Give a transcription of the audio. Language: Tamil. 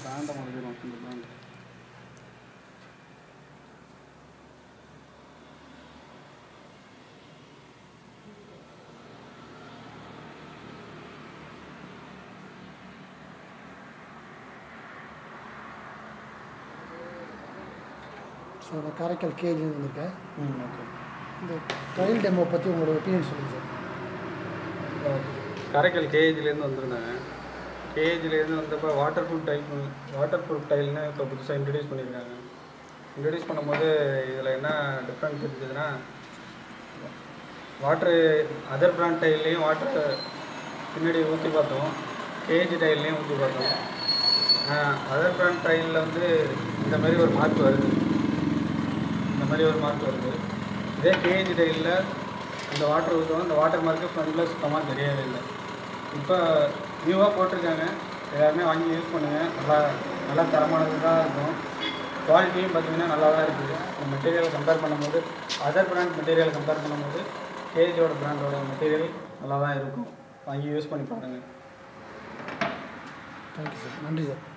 பிராண்டை மறந்துடும் இந்த பிராண்ட் ஸோ நான் காரைக்கால் கேஜிலேருந்து வந்திருக்கேன் ம் ஓகே இந்த ட்ரையல் டெமோ பற்றி உங்களோட ஒப்பீனியன் சொல்லுங்கள் சார் காரைக்கால் கேஜிலேருந்து வந்திருந்தாங்க கேஜிலேருந்து வந்தப்போ waterproof tile waterproof டைல்னு இப்போ புதுசாக இன்ட்ரடியூஸ் பண்ணியிருக்காங்க இன்ட்ரடியூஸ் பண்ணும்போது இதில் என்ன டிஃப்ரெண்ட் இருந்ததுன்னா வாட்ரு அதர் பிராண்ட் டைல்லையும் வாட்டர் பின்னாடி ஊற்றி பார்த்தோம் கேஜி டைல்லையும் ஊற்றி பார்த்தோம் அதர் பிராண்ட் டைலில் வந்து இந்த மாதிரி ஒரு மார்க் வருது இந்த மாதிரி ஒரு மார்க் வருது இதே கேஜி டைலில் இந்த வாட்டர் ஊற்றுவோம் இந்த வாட்டர் மார்க்கு ஃப்ரண்டில் சுத்தமாக தெரியவே இல்லை இப்போ நியூவாக போட்டிருக்காங்க எல்லாருமே வாங்கி யூஸ் பண்ணுங்கள் நல்லா நல்லா தரமானது தான் இருக்கும் குவாலிட்டியும் பார்த்தீங்கன்னா நல்லா தான் இருக்குது இந்த மெட்டீரியலை கம்பேர் பண்ணும்போது அதர் பிராண்ட் மெட்டீரியல் கம்பேர் பண்ணும்போது கேஜியோட பிராண்டோட மெட்டீரியல் நல்லா தான் இருக்கும் வாங்கி யூஸ் பண்ணி பாருங்கள் தேங்க்யூ சார் நன்றி சார்